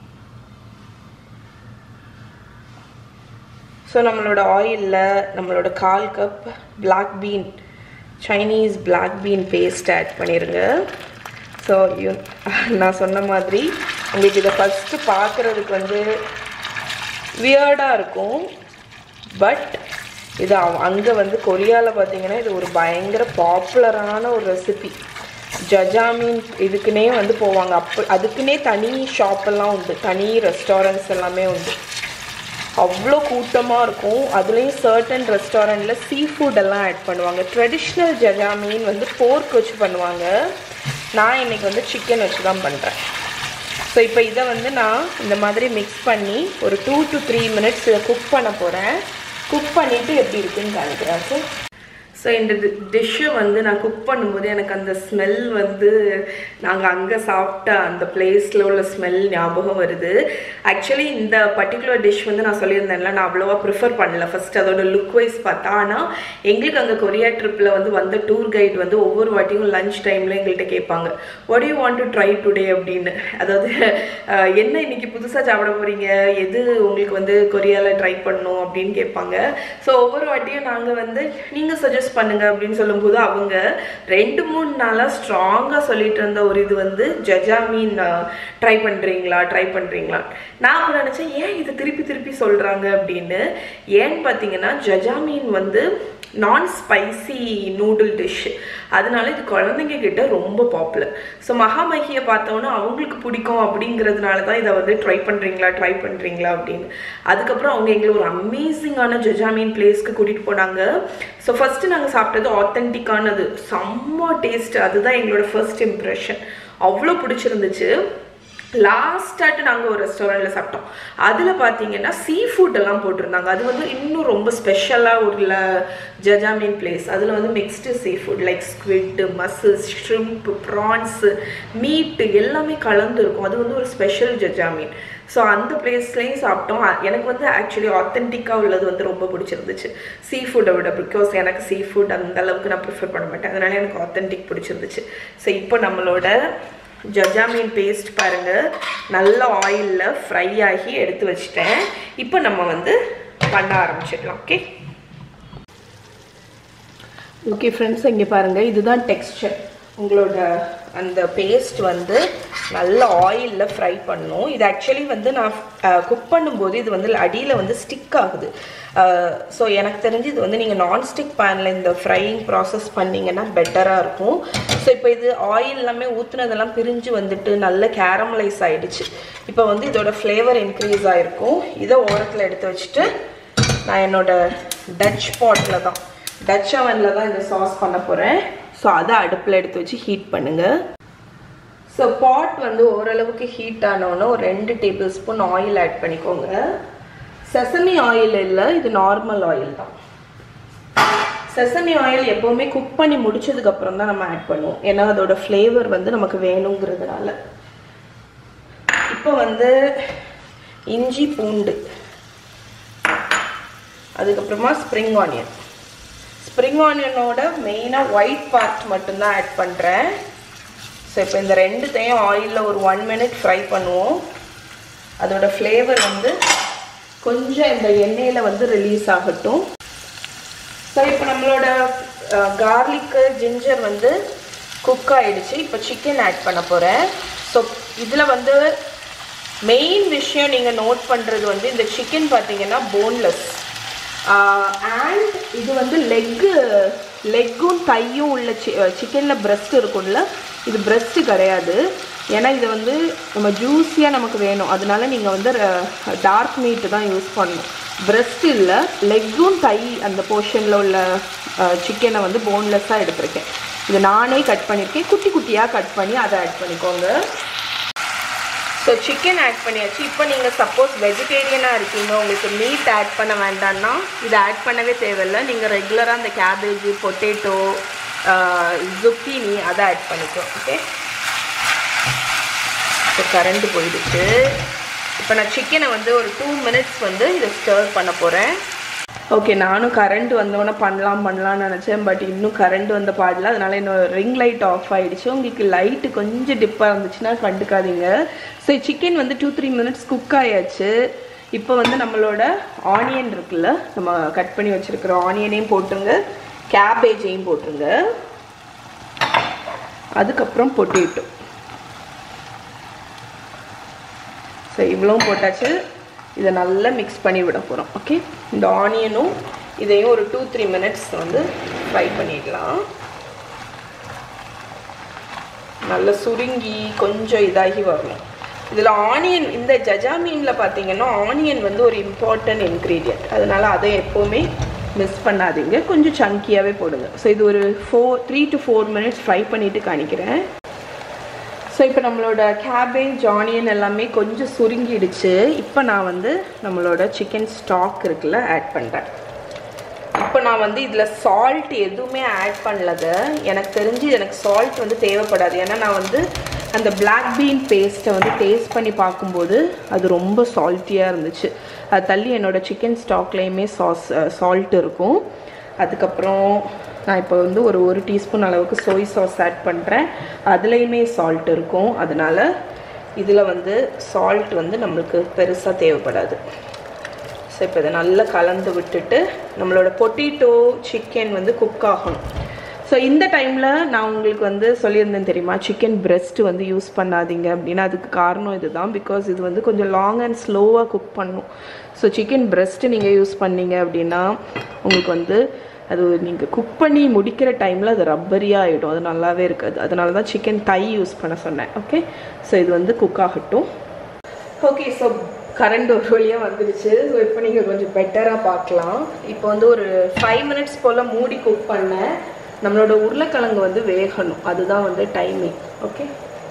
ஸோ நம்மளோட ஆயிலில் நம்மளோட கால் cup black bean Chinese black bean paste add பண்ணிடுங்க ஸோ யூ நான் சொன்ன மாதிரி உங்களுக்கு இதை ஃபஸ்ட்டு பார்க்குறதுக்கு வந்து வியர்டாக இருக்கும் பட் இது அங்கே வந்து கொரியாவில் பார்த்தீங்கன்னா இது ஒரு பயங்கர பாப்புலரான ஒரு ரெசிபி ஜஜாமீன் இதுக்குன்னே வந்து போவாங்க அப்போ அதுக்குன்னே தனி ஷாப்பெல்லாம் உண்டு தனி ரெஸ்டாரண்ட்ஸ் எல்லாமே உண்டு அவ்வளோ கூட்டமாக இருக்கும் அதுலேயும் சர்டன் ரெஸ்டாரண்ட்டில் சீ ஃபுட் எல்லாம் ஆட் பண்ணுவாங்க ட்ரெடிஷ்னல் ஜஜாமீன் வந்து போர்க் வச்சு பண்ணுவாங்க நான் இன்னைக்கு வந்து சிக்கன் வச்சு தான் பண்ணுறேன் ஸோ இப்போ இதை வந்து நான் இந்த மாதிரி மிக்ஸ் பண்ணி ஒரு டூ டு த்ரீ மினிட்ஸ் இதை குக் பண்ண போகிறேன் குக் பண்ணிவிட்டு எப்படி இருக்குன்னு காமிக்கிறேன் ஸோ ஸோ இந்த டிஷ்ஷை வந்து நான் குக் பண்ணும்போது எனக்கு அந்த ஸ்மெல் வந்து நாங்கள் அங்கே சாப்பிட்ட அந்த பிளேஸில் உள்ள ஸ்மெல் ஞாபகம் வருது ஆக்சுவலி இந்த பர்டிகுலர் டிஷ் வந்து நான் சொல்லியிருந்தேன்ல நான் அவ்வளோவா ப்ரிஃபர் பண்ணல ஃபர்ஸ்ட் அதோட லுக் வைஸ் பார்த்தா ஆனால் எங்களுக்கு அங்கே கொரியா ட்ரிப்பில் வந்து வந்த டூர் கைட் வந்து ஒவ்வொரு வாட்டியும் லஞ்ச் டைமில் எங்கள்கிட்ட கேட்பாங்க what you want to try today அப்படின்னு அதாவது அஹ், என்ன இன்னைக்கு புதுசாக சாப்பிட போகிறீங்க எது உங்களுக்கு வந்து கொரியாவில் ட்ரை பண்ணணும் அப்படின்னு கேட்பாங்க ஸோ ஒவ்வொரு வாட்டியும் நாங்கள் வந்து நீங்கள் சஜஸ்ட் பண்ணுங்க அப்படின்னு சொல்லும்போது அவங்க ரெண்டு மூணு நாளாக ஸ்ட்ராங்காக சொல்லிட்டு இருந்த ஒரு இது வந்து ஜஜாமீன் ட்ரை பண்ணுறீங்களா ட்ரை பண்ணுறீங்களா நான் அப்போ நினச்சேன் ஏன் இதை திருப்பி திருப்பி சொல்கிறாங்க அப்படின்னு ஏன்னு பார்த்தீங்கன்னா ஜஜாமீன் வந்து நான் ஸ்பைசி நூடுல் டிஷ் அதனால இது குழந்தைங்க கிட்ட ரொம்ப பாப்புலர் ஸோ மகாமகியை பார்த்தோன்னா அவங்களுக்கு பிடிக்கும் அப்படிங்கிறதுனால தான் இதை வந்து ட்ரை பண்ணுறீங்களா ட்ரை பண்ணுறீங்களா அப்படின்னு அதுக்கப்புறம் அவங்க எங்களை ஒரு அமேசிங்கான ஜஜாமீன் பிளேஸ்க்கு கூட்டிகிட்டு போனாங்க ஸோ ஃபஸ்ட்டு நாங்கள் சாப்பிட்டது ஆத்தென்டிக்கானது செம்ம டேஸ்ட் அதுதான் எங்களோட ஃபர்ஸ்ட் இம்ப்ரெஷன் அவ்வளோ பிடிச்சிருந்துச்சு லாஸ்ட்டாட்டு நாங்கள் ஒரு ரெஸ்டாரண்ட்டில் சாப்பிட்டோம் அதில் பார்த்தீங்கன்னா சீ ஃபுட் எல்லாம் போட்டிருந்தாங்க அது வந்து இன்னும் ரொம்ப ஸ்பெஷலாக ஒரு ஜஜாமீன் பிளேஸ் அதில் வந்து mixed seafood like squid mussels shrimp prawns meat எல்லாமே கலந்து இருக்கும் அது வந்து ஒரு ஸ்பெஷல் ஜஜாமீன் ஸோ அந்த பிளேஸ்லேயும் சாப்பிட்டோம் அ- எனக்கு வந்து ஆக்சுவலி ஆத்தென்டிக்காக உள்ளது வந்து ரொம்ப பிடிச்சிருந்துச்சு சீ ஃபுட்டை விட பிகாஸ் எனக்கு சீ ஃபுட் அந்த அளவுக்கு நான் ப்ரிஃபர் பண்ண மாட்டேன் அதனால எனக்கு ஆத்தென்டிக் பிடிச்சிருந்துச்சு ஸோ இப்போ நம்மளோட ஜஜாமீன் பேஸ்ட் பாருங்க நல்ல ஆயிலில் ஃப்ரை ஆகி எடுத்து வச்சிட்டேன் இப்போ நம்ம வந்து பண்ண ஆரம்பிச்சிடலாம் ஓகே ஓகே ஃப்ரெண்ட்ஸ் இங்கே பாருங்கள் இதுதான் டெக்ஸ்சர் உங்களோட அந்த பேஸ்ட் வந்து நல்ல ஆயிலில் ஃப்ரை பண்ணும் இது ஆக்சுவலி வந்து நான் குக் பண்ணும்போது இது வந்து அடியில் வந்து ஸ்டிக் ஆகுது ஸோ எனக்கு தெரிஞ்சு இது வந்து நீங்கள் நான்ஸ்டிக் பேனில் இந்த ஃப்ரையிங் ப்ராசஸ் பண்ணிங்கன்னா பெட்டராக இருக்கும் ஸோ இப்போ இது ஆயில் எல்லாமே ஊற்றுனதெல்லாம் பிரிஞ்சு வந்துட்டு நல்ல கேரமலைஸ் ஆயிடுச்சு இப்போ வந்து இதோட ஃப்ளேவர் இன்க்ரீஸ் ஆகிருக்கும் இதை ஓரத்தில் எடுத்து வச்சுட்டு நான் என்னோட டச் பாட்டில் தான் டச் அவனில் தான் இந்த சாஸ் பண்ண போகிறேன் ஸோ அதை அடுப்பில் எடுத்து வச்சு ஹீட் பண்ணுங்கள் ஸோ பாட் வந்து ஓரளவுக்கு ஹீட் ஆனோன்னு ஒரு ரெண்டு டேபிள் ஸ்பூன் ஆயில் ஆட் பண்ணிக்கோங்க செசமி ஆயில் இல்லை இது நார்மல் ஆயில் தான் செசமி ஆயில் எப்போவுமே குக் பண்ணி முடிச்சதுக்கு அப்புறம் தான் நம்ம ஆட் பண்ணுவோம் ஏன்னா அதோட ஃப்ளேவர் வந்து நமக்கு வேணுங்கிறதுனால இப்போ வந்து இஞ்சி பூண்டு அதுக்கப்புறமா ஸ்ப்ரிங் ஆனியன் ஸ்ப்ரிங் ஆனியனோட மெயினாக ஒயிட் பார்ட் மட்டும்தான் ஆட் பண்ணுறேன் ஸோ இப்போ இந்த ரெண்டுத்தையும் ஆயிலில் ஒரு ஒன் மினிட் ஃப்ரை பண்ணுவோம் அதோட ஃப்ளேவர் வந்து கொஞ்சம் இந்த எண்ணெயில் வந்து ரிலீஸ் ஆகட்டும் ஸோ இப்போ நம்மளோட கார்லிக்கு ஜிஞ்சர் வந்து குக் ஆயிடுச்சு இப்போ சிக்கன் ஆட் பண்ண போகிறேன் ஸோ இதில் வந்து மெயின் விஷயம் நீங்கள் நோட் பண்ணுறது வந்து இந்த சிக்கன் பார்த்தீங்கன்னா போன்லெஸ் அண்ட் இது வந்து லெக்கு லெக்கும் தையும் உள்ள சி சிக்கனில் பிரெஸ்ட் இருக்கும்ல இது பிரெஸ்ட் கிடையாது ஏன்னா இது வந்து நம்ம ஜூஸியாக நமக்கு வேணும் அதனால நீங்கள் வந்து டார்க் மீட்டு தான் யூஸ் பண்ணணும் பிரெஸ்ட் இல்லை லெக்கும் தை அந்த போர்ஷனில் உள்ள சிக்கனை வந்து போன்லெஸ்ஸாக எடுத்திருக்கேன் இது நானே கட் பண்ணியிருக்கேன் குட்டி குட்டியாக கட் பண்ணி அதை ஆட் பண்ணிக்கோங்க ஸோ சிக்கன் ஆட் பண்ணியாச்சு இப்போ நீங்கள் சப்போஸ் வெஜிடேரியனாக இருக்கீங்க உங்களுக்கு மீட் ஆட் பண்ண வேண்டாம்னா இதை ஆட் பண்ணவே தேவையில்லை நீங்கள் ரெகுலராக அந்த கேபேஜ் பொட்டேட்டோ ஜுக்கீனி அதை ஆட் பண்ணிக்கோ ஓகே இப்போ கரண்ட் போயிடுச்சு இப்போ நான் சிக்கனை வந்து ஒரு டூ மினிட்ஸ் வந்து இதை ஸ்டர் பண்ண போகிறேன் ஓகே நானும் கரண்ட் வந்தோடனே பண்ணலாம் பண்ணலாம்னு நினச்சேன் பட் இன்னும் கரண்ட் வந்த பாடல அதனால இன்னும் ரிங் லைட் ஆஃப் ஆகிடுச்சு உங்களுக்கு லைட்டு கொஞ்சம் டிப்பாக இருந்துச்சுன்னா கண்டுக்காதீங்க ஸோ சிக்கன் வந்து டூ த்ரீ மினிட்ஸ் குக் ஆயாச்சு இப்போ வந்து நம்மளோட ஆனியன் இருக்குல்ல நம்ம கட் பண்ணி வச்சுருக்கிற ஆனியனையும் போட்டுருங்க கேபேஜையும் போட்டுருங்க அதுக்கப்புறம் பொட்டேட்டோ ஸோ இவ்வளவும் போட்டாச்சு இதை நல்லா மிக்ஸ் பண்ணி விட போகிறோம் ஓகே இந்த ஆனியனும் இதையும் ஒரு டூ த்ரீ மினிட்ஸ் வந்து ஃப்ரை பண்ணிடலாம் நல்லா சுருங்கி கொஞ்சம் இதாகி வரணும் இதில் ஆனியன் இந்த ஜஜாமீனில் பார்த்தீங்கன்னா ஆனியன் வந்து ஒரு இம்பார்ட்டன்ட் இன்க்ரீடியன்ட் அதனால் அதை எப்போவுமே மிஸ் பண்ணாதீங்க கொஞ்சம் சங்கியாகவே போடுங்க ஸோ இது ஒரு four three to four minutes fry பண்ணிவிட்டு காணிக்கிறேன் ஸோ இப்போ நம்மளோட கேபேஜ் ஆனியன் எல்லாமே கொஞ்சம் சுருங்கிடுச்சு இப்போ நான் வந்து நம்மளோட சிக்கன் ஸ்டாக் இருக்குல்ல ஆட் பண்ணுறேன் இப்போ நான் வந்து இதில் சால்ட் எதுவுமே ஆட் பண்ணலது எனக்கு தெரிஞ்சு எனக்கு சால்ட் வந்து தேவைப்படாது ஏன்னா நான் வந்து அந்த பிளாக் பீன் பேஸ்ட்டை வந்து டேஸ்ட் பண்ணி பார்க்கும்போது அது ரொம்ப சால்ட்டியாக இருந்துச்சு அது தள்ளி என்னோடய சிக்கன் ஸ்டாக்லேயுமே சாஸ் சால்ட் இருக்கும் அதுக்கப்புறம் நான் இப்போ வந்து ஒரு ஒரு டீஸ்பூன் அளவுக்கு சோய் சாஸ் ஆட் பண்ணுறேன் அதுலேயுமே சால்ட் இருக்கும் அதனால் இதில் வந்து சால்ட் வந்து நம்மளுக்கு பெருசாக தேவைப்படாது ஸோ இப்போ இதை நல்லா கலந்து விட்டுட்டு நம்மளோட பொட்டேட்டோ சிக்கன் வந்து குக் ஆகணும் ஸோ இந்த டைமில் நான் உங்களுக்கு வந்து சொல்லியிருந்தேன் தெரியுமா சிக்கன் பிரெஸ்ட் வந்து யூஸ் பண்ணாதீங்க அப்படின்னா அதுக்கு காரணம் இதுதான் பிகாஸ் இது வந்து கொஞ்சம் லாங் அண்ட் ஸ்லோவாக குக் பண்ணும் ஸோ சிக்கன் பிரெஸ்ட்டு நீங்கள் யூஸ் பண்ணீங்க அப்படின்னா உங்களுக்கு வந்து அது நீங்கள் குக் பண்ணி முடிக்கிற டைமில் அது ரப்பரியாக ஆகிடும் அது நல்லாவே இருக்காது அதனால தான் சிக்கன் தை யூஸ் பண்ண சொன்னேன் ஓகே ஸோ இது வந்து குக் ஆகட்டும் ஓகே ஸோ கரண்ட் ஒரு வழியாக வந்துடுச்சு ஸோ இப்போ நீங்கள் கொஞ்சம் பெட்டராக பார்க்கலாம் இப்போ வந்து ஒரு ஃபைவ் மினிட்ஸ் போல் மூடி குக் பண்ணேன் நம்மளோட உருளைக்கிழங்கு வந்து வேகணும் அதுதான் வந்து டைமிங் ஓகே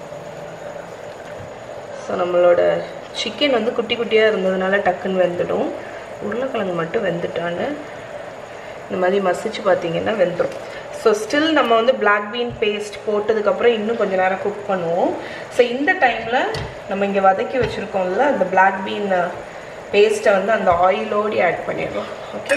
ஸோ நம்மளோட சிக்கன் வந்து குட்டி குட்டியாக இருந்ததுனால டக்குன்னு வெந்துடும் உருளைக்கிழங்கு மட்டும் வெந்துட்டான்னு இந்த மாதிரி மசிச்சு பார்த்தீங்கன்னா வெந்துடும் ஸோ ஸ்டில் நம்ம வந்து பிளாக் பீன் பேஸ்ட் போட்டதுக்கப்புறம் இன்னும் கொஞ்சம் நேரம் குக் பண்ணுவோம் ஸோ இந்த டைமில் நம்ம இங்கே வதக்கி வச்சுருக்கோம்ல அந்த பிளாக் பீன் பேஸ்ட்டை வந்து அந்த ஆயிலோடு ஆட் பண்ணிடுவோம் okay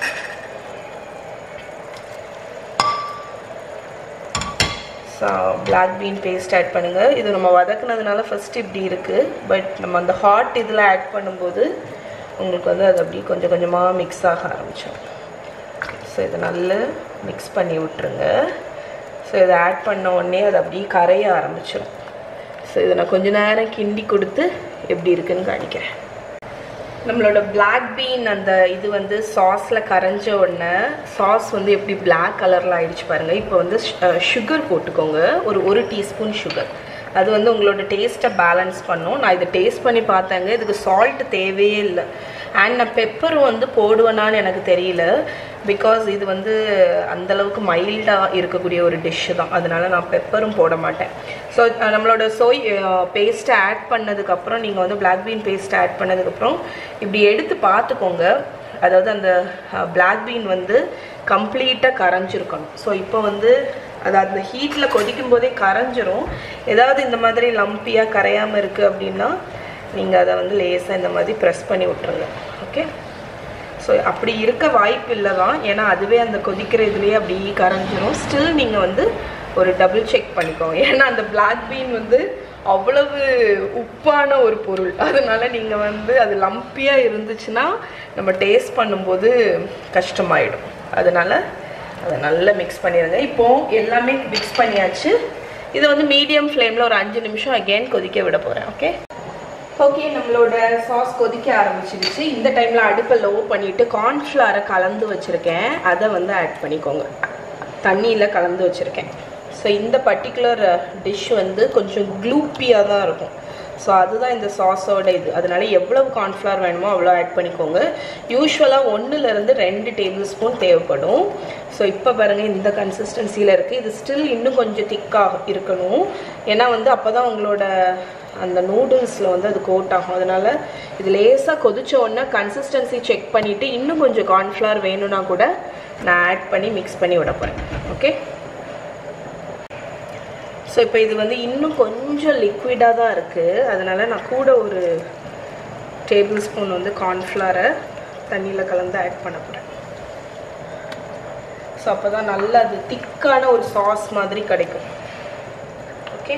so black bean paste add பண்ணுங்கள் இது நம்ம வதக்குனதுனால ஃபஸ்ட்டு இப்படி இருக்குது பட் நம்ம அந்த ஹாட் இதில் ஆட் பண்ணும்போது உங்களுக்கு வந்து அது அப்படியே கொஞ்சம் கொஞ்சமாக மிக்ஸ் ஆக ஆரம்பிச்சிடும் ஸோ இதை நல்லா மிக்ஸ் பண்ணி விட்டுருங்க ஸோ இதை ஆட் பண்ண உடனே அது அப்படியே கரைய ஆரம்பிச்சிடும் ஸோ இதை நான் கொஞ்ச நேரம் கிண்டி கொடுத்து எப்படி இருக்குன்னு காணிக்கிறேன் நம்மளோட பிளாக் பீன் அந்த இது வந்து சாஸில் கரைஞ்ச உடனே சாஸ் வந்து எப்படி பிளாக் கலரில் ஆயிடுச்சு பாருங்கள் இப்போ வந்து சுகர் போட்டுக்கோங்க ஒரு ஒரு டீஸ்பூன் சுகர் அது வந்து உங்களோட டேஸ்ட்டை பேலன்ஸ் பண்ணும் நான் இதை டேஸ்ட் பண்ணி பார்த்தேங்க இதுக்கு சால்ட் தேவையே இல்லை அண்ட் நான் பெப்பர் வந்து போடுவேனான்னு எனக்கு தெரியல பிகாஸ் இது வந்து அந்த அளவுக்கு மைல்டாக இருக்கக்கூடிய ஒரு டிஷ்ஷு தான் அதனால நான் பெப்பரும் போட மாட்டேன் ஸோ நம்மளோட சோய் பேஸ்ட்டை ஆட் பண்ணதுக்கப்புறம் நீங்கள் வந்து பிளாக் பீன் பேஸ்ட் ஆட் பண்ணதுக்கப்புறம் இப்படி எடுத்து பார்த்துக்கோங்க அதாவது அந்த பிளாக் பீன் வந்து கம்ப்ளீட்டாக கரைஞ்சிருக்கணும் ஸோ இப்போ வந்து அது அந்த ஹீட்டில் கொதிக்கும் போதே கரைஞ்சிரும் ஏதாவது இந்த மாதிரி லம்பியாக கரையாமல் இருக்குது அப்படின்னா நீங்கள் அதை வந்து லேசாக இந்த மாதிரி ப்ரெஸ் பண்ணி விட்ருங்க ஓகே ஸோ அப்படி இருக்க வாய்ப்பு இல்லை தான் ஏன்னா அதுவே அந்த கொதிக்கிற இதுலேயே அப்படி கரைஞ்சிரும் ஸ்டில் நீங்கள் வந்து ஒரு டபுள் செக் பண்ணிக்கோங்க ஏன்னா அந்த பிளாக் பீன் வந்து அவ்வளவு உப்பான ஒரு பொருள் அதனால நீங்கள் வந்து அது லம்பியாக இருந்துச்சுன்னா நம்ம டேஸ்ட் பண்ணும்போது கஷ்டமாயிடும் அதனால அதை நல்லா மிக்ஸ் பண்ணிடுங்க இப்போ எல்லாமே மிக்ஸ் பண்ணியாச்சு இதை வந்து மீடியம் ஃப்ளேமில் ஒரு அஞ்சு நிமிஷம் அகெயின் கொதிக்க விட போகிறேன் ஓகே ஓகே நம்மளோட சாஸ் கொதிக்க ஆரம்பிச்சிடுச்சு இந்த டைமில் அடுப்பை லோ பண்ணிவிட்டு கார்ன்ஃப்ளவரை கலந்து வச்சுருக்கேன் அதை வந்து ஆட் பண்ணிக்கோங்க தண்ணியில் கலந்து வச்சுருக்கேன் ஸோ இந்த பர்டிகுலர் டிஷ் வந்து கொஞ்சம் க்ளூப்பியாக தான் இருக்கும் ஸோ அதுதான் இந்த சாஸோட இது அதனால எவ்வளவு கார்ன்ஃப்ளவர் வேணுமோ அவ்வளோ ஆட் பண்ணிக்கோங்க யூஸ்வலாக ஒன்றுலேருந்து ரெண்டு டேபிள் ஸ்பூன் தேவைப்படும் ஸோ இப்போ பாருங்கள் இந்த கன்சிஸ்டன்சியில் இருக்குது இது ஸ்டில் இன்னும் கொஞ்சம் திக்காக இருக்கணும் ஏன்னா வந்து அப்போ தான் உங்களோட அந்த நூடுல்ஸில் வந்து அது கோட் ஆகும் அதனால் இது லேசாக கொதிச்ச உடனே கன்சிஸ்டன்சி செக் பண்ணிவிட்டு இன்னும் கொஞ்சம் கார்ன்ஃப்ளவர் வேணும்னா கூட நான் ஆட் பண்ணி மிக்ஸ் பண்ணி விட போகிறேன் ஓகே ஸோ இப்போ இது வந்து இன்னும் கொஞ்சம் லிக்விடாக தான் இருக்குது அதனால் நான் கூட ஒரு டேபிள் ஸ்பூன் வந்து கார்ன்ஃப்ளவரை தண்ணியில் கலந்து ஆட் பண்ண போகிறேன் ஸோ அப்போ தான் நல்லா அது திக்கான ஒரு சாஸ் மாதிரி கிடைக்கும் ஓகே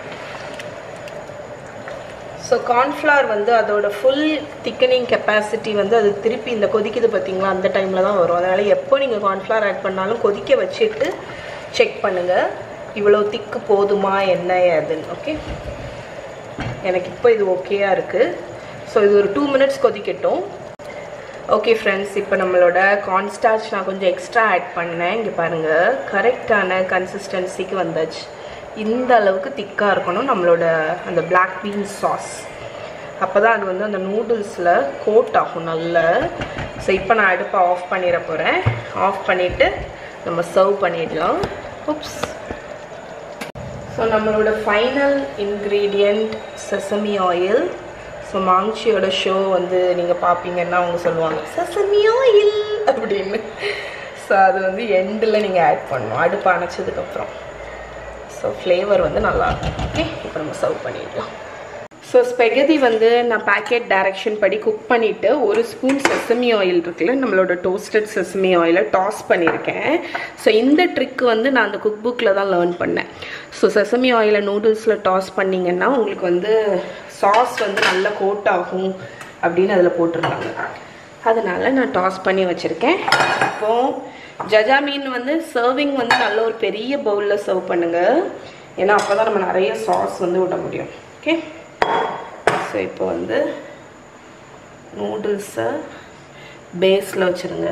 ஸோ கார்ன்ஃப்ளவர் வந்து அதோட ஃபுல் திக்கனிங் கெப்பாசிட்டி வந்து அது திருப்பி இந்த கொதிக்குது பார்த்தீங்களா அந்த டைமில் தான் வரும் அதனால் எப்போ நீங்கள் கார்ன்ஃப்ளவர் ஆட் பண்ணாலும் கொதிக்க வச்சுட்டு செக் பண்ணுங்கள் இவ்வளோ திக்கு போதுமா என்ன ஏதுன்னு ஓகே எனக்கு இப்போ இது ஓகேயாக இருக்குது ஸோ இது ஒரு டூ மினிட்ஸ் கொதிக்கட்டும் ஓகே ஃப்ரெண்ட்ஸ் இப்போ நம்மளோட கார்ன்ஸ்டார்ச் நான் கொஞ்சம் எக்ஸ்ட்ரா ஆட் பண்ணேன் இங்கே பாருங்கள் கரெக்டான கன்சிஸ்டன்சிக்கு வந்தாச்சு இந்த அளவுக்கு திக்காக இருக்கணும் நம்மளோட அந்த பிளாக் பீன் சாஸ் அப்போ தான் அது வந்து அந்த நூடுல்ஸில் கோட் ஆகும் நல்லா ஸோ இப்போ நான் அடுப்பை ஆஃப் பண்ணிட போகிறேன் ஆஃப் பண்ணிவிட்டு நம்ம சர்வ் பண்ணிடலாம் உப்ஸ் ஸோ நம்மளோட final ingredient sesame oil so மாங்ஷியோட ஷோ வந்து நீங்கள் பார்ப்பீங்கன்னா அவங்க சொல்லுவாங்க செசமி ஆயில் அப்படின்னு ஸோ அது வந்து எண்டில் நீங்கள் ஆட் பண்ணணும் அடுப்பு அணைச்சதுக்கப்புறம் ஸோ ஃப்ளேவர் வந்து நல்லாயிருக்கும் ஓகே இப்போ நம்ம சர்வ் பண்ணிடலாம் ஸோ ஸ்பெகதி வந்து நான் பேக்கெட் டைரக்ஷன் படி குக் பண்ணிவிட்டு ஒரு ஸ்பூன் செசமி ஆயில் இருக்குல்ல நம்மளோட டோஸ்டட் செசமி ஆயிலை டாஸ் பண்ணியிருக்கேன் ஸோ இந்த ட்ரிக் வந்து நான் அந்த குக் புக்கில் தான் லேர்ன் பண்ணேன் ஸோ செசமி ஆயிலை நூடுல்ஸில் டாஸ் பண்ணிங்கன்னா உங்களுக்கு வந்து சாஸ் வந்து நல்லா கோட் ஆகும் அப்படின்னு அதில் போட்டிருந்தாங்க அதனால் நான் டாஸ் பண்ணி வச்சுருக்கேன் இப்போது ஜஜா மீன் வந்து சர்விங் வந்து நல்ல ஒரு பெரிய பவுலில் சர்வ் பண்ணுங்கள் ஏன்னா அப்போ தான் நம்ம நிறைய சாஸ் வந்து விட முடியும் ஓகே ஸோ இப்போ வந்து நூடுல்ஸை பேஸில் வச்சுருங்க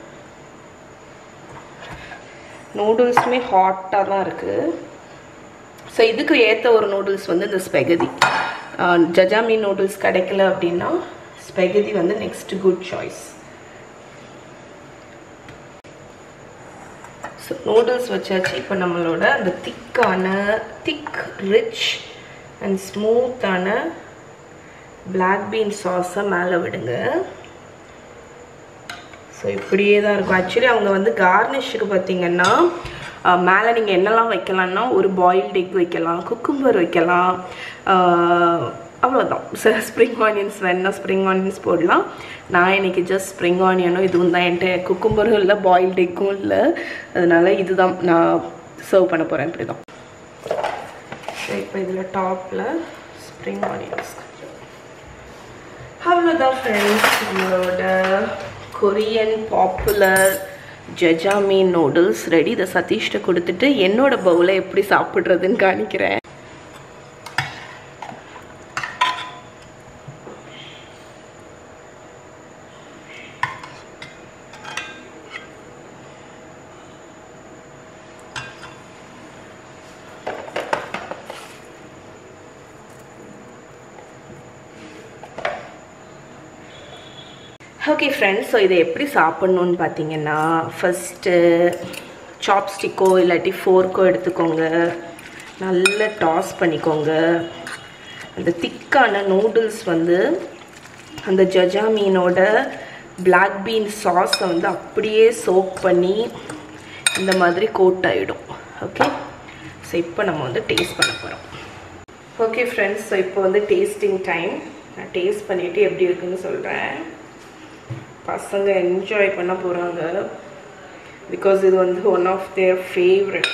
நூடுல்ஸுமே ஹாட்டாக தான் இருக்குது ஸோ இதுக்கு ஏற்ற ஒரு நூடுல்ஸ் வந்து இந்த ஸ்பெகதி ஜஜாமி நூடுல்ஸ் கிடைக்கல அப்படின்னா ஸ்பெகதி வந்து next good choice so noodles வச்சாச்சு இப்போ நம்மளோட அந்த திக்கான திக் ரிச் அண்ட் ஸ்மூத்தான பிளாக் பீன் சாஸை மேலே விடுங்க ஸோ இப்படியே தான் இருக்கும் ஆக்சுவலி அவங்க வந்து கார்னிஷுக்கு பார்த்தீங்கன்னா மேலே நீங்கள் என்னெல்லாம் வைக்கலாம்னா ஒரு பாயில்டு எக் வைக்கலாம் குக்கும்பர் வைக்கலாம் அவ்வளோதான் சார் ஸ்ப்ரிங் ஆனியன்ஸ் வேணா ஸ்ப்ரிங் ஆனியன்ஸ் போடலாம் நான் இன்னைக்கு ஜஸ்ட் ஸ்ப்ரிங் ஆனியனும் இதுவும் தான் என்கிட்ட குக்கும்பரும் இல்லை பாயில்டு எக்கும் இல்லை அதனால இதுதான் நான் சர்வ் பண்ண போகிறேன் இப்படி தான் இப்போ இதில் டாப்பில் ஸ்ப்ரிங் ஆனியன்ஸ் அவ்வளோதான் ஃப்ரெண்ட்ஸ் நம்மளோட Korean popular jajangmyeon noodles ready இதை சதீஷ்ட கொடுத்துட்டு என்னோட பவுலை எப்படி சாப்பிட்றதுன்னு காணிக்கிறேன் ஓகே ஃப்ரெண்ட்ஸ் ஸோ இதை எப்படி சாப்பிட்ணுன்னு பார்த்தீங்கன்னா ஃபஸ்ட்டு சாப்ஸ்டிக்கோ இல்லாட்டி ஃபோர்க்கோ எடுத்துக்கோங்க நல்லா டாஸ் பண்ணிக்கோங்க அந்த திக்கான நூடுல்ஸ் வந்து அந்த ஜஜா மீனோட பிளாக் பீன் சாஸை வந்து அப்படியே சோக் பண்ணி இந்த மாதிரி கோட் ஆகிடும் ஓகே ஸோ இப்போ நம்ம வந்து டேஸ்ட் பண்ண போகிறோம் ஓகே ஃப்ரெண்ட்ஸ் ஸோ இப்போ வந்து டேஸ்டிங் டைம் நான் டேஸ்ட் பண்ணிவிட்டு எப்படி இருக்குன்னு சொல்கிறேன் பசங்க என்ஜாய் பண்ண போகிறாங்க பிகாஸ் இது வந்து one of their favourite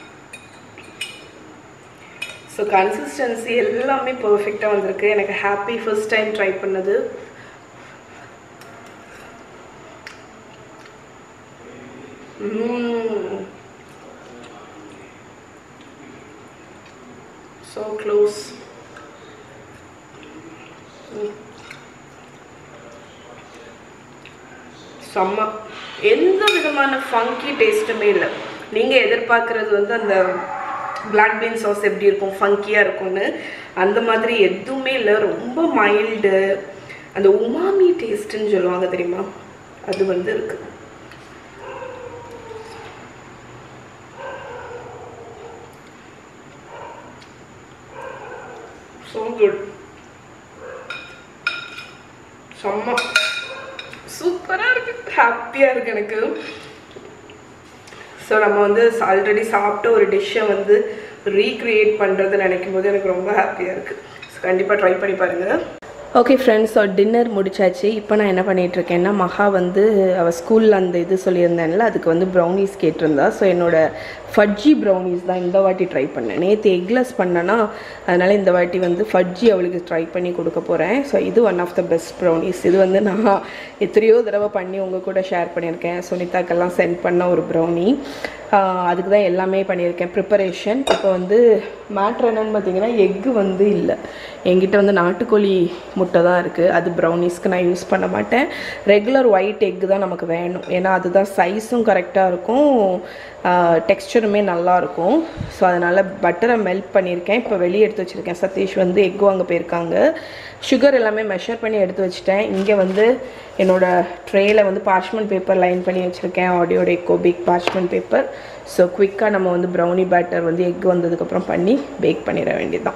so consistency எல்லாமே பர்ஃபெக்டாக வந்திருக்கு எனக்கு ஹாப்பி ஃபர்ஸ்ட் டைம் ட்ரை பண்ணது ஸோ க்ளோஸ் செம்ம எந்த விதமான ஃபங்கி டேஸ்ட்டுமே இல்லை நீங்கள் எதிர்பார்க்குறது வந்து அந்த பிளாக் பீன் சாஸ் எப்படி இருக்கும் ஃபங்கியாக இருக்கும்னு அந்த மாதிரி எதுவுமே இல்லை ரொம்ப மைல்டு அந்த உமாமி டேஸ்ட்டுன்னு சொல்லுவாங்க தெரியுமா அது வந்து இருக்கு ஸோ குட் செம்ம சூப்பராக இருக்கு ஹாப்பியாக இருக்கு எனக்கு ஸோ நம்ம வந்து ஆல்ரெடி சாப்பிட்ட ஒரு டிஷ்ஷை வந்து ரீக்ரியேட் பண்ணுறது நினைக்கும் போது எனக்கு ரொம்ப ஹாப்பியாக இருக்குது ஸோ கண்டிப்பாக ட்ரை பண்ணி பாருங்கள் ஓகே ஃப்ரெண்ட்ஸ் ஸோ டின்னர் முடிச்சாச்சு இப்போ நான் என்ன பண்ணிகிட்ருக்கேன்னா மகா வந்து அவள் ஸ்கூலில் அந்த இது சொல்லியிருந்தேன்ல அதுக்கு வந்து ப்ரௌனிஸ் கேட்டிருந்தா ஸோ என்னோட ஃபட்ஜி ப்ரௌனிஸ் தான் இந்த வாட்டி ட்ரை பண்ணேன் நேற்று எக்லெஸ் பண்ணேன்னா அதனால் இந்த வாட்டி வந்து ஃபட்ஜி அவளுக்கு ட்ரை பண்ணி கொடுக்க போகிறேன் ஸோ இது one of the best brownies இது வந்து நான் எத்தனையோ தடவை பண்ணி உங்கள் கூட ஷேர் பண்ணியிருக்கேன் சுனிதாக்கெல்லாம் சென்ட் பண்ண ஒரு ப்ரௌனி அதுக்கு தான் எல்லாமே பண்ணியிருக்கேன் ப்ரிப்பரேஷன் இப்போ வந்து மேட்ரு என்னன்னு பார்த்தீங்கன்னா எக்கு வந்து இல்லை என்கிட்ட வந்து நாட்டுக்கோழி முட்டை தான் இருக்குது அது ப்ரௌனிஸ்க்கு நான் யூஸ் பண்ண மாட்டேன் ரெகுலர் ஒயிட் எக்கு தான் நமக்கு வேணும் ஏன்னா அதுதான் சைஸும் கரெக்டாக இருக்கும் டெக்ஸ்டருமே நல்லாயிருக்கும் ஸோ அதனால் பட்டரை மெல்ட் பண்ணியிருக்கேன் இப்போ வெளியே எடுத்து வச்சுருக்கேன் சதீஷ் வந்து எக் வாங்க போயிருக்காங்க சுகர் எல்லாமே மெஷர் பண்ணி எடுத்து வச்சுட்டேன் இங்கே வந்து என்னோடய ட்ரேயில் வந்து பார்ச்மெண்ட் பேப்பர் லைன் பண்ணி வச்சுருக்கேன் ஆடியோ டெக்கோ பிக் பார்ச்மெண்ட் பேப்பர் ஸோ குயிக்காக நம்ம வந்து ப்ரௌனி பேட்டர் வந்து எக் வந்ததுக்கப்புறம் பண்ணி பேக் பண்ணிட வேண்டியதுதான்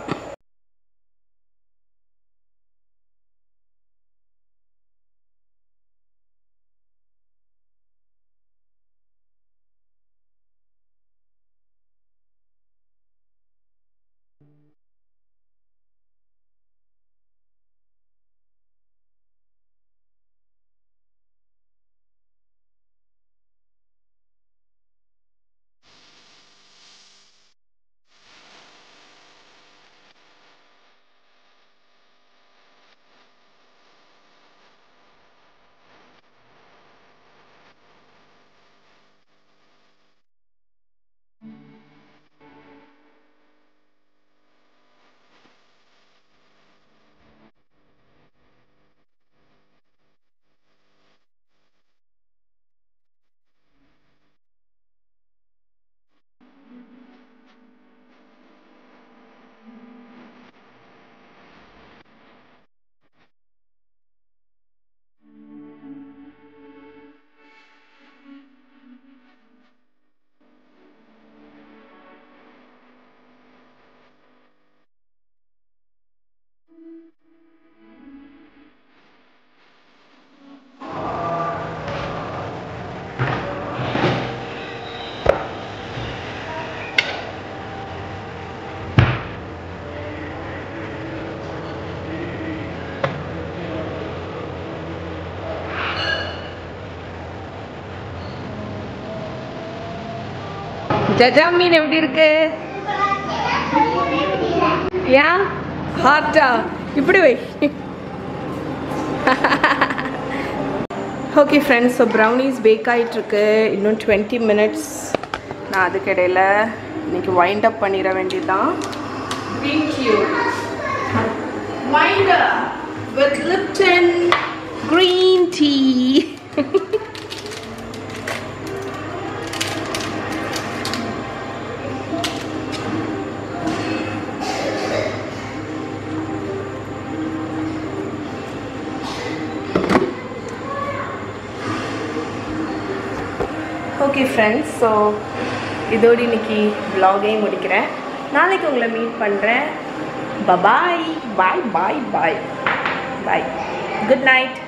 ஜஜா மீன் எப்படி இருக்கு ஏன் ஹார்ட்டா இப்படி வை okay friends so brownies bake ஆகிட்டுருக்கு இன்னும் டுவெண்ட்டி மினிட்ஸ் நான் அதுக்கிடையில் இன்னைக்கு வைண்ட் அப் பண்ணிட வேண்டியதுதான் Wind up with Lipton green tea. Okay friends so இதோடு இன்னைக்கு vlog-ஐயும் முடிக்கிறேன் நாளைக்கு உங்களை மீட் பண்ணுறேன் பபாய் bye bye bye bye good night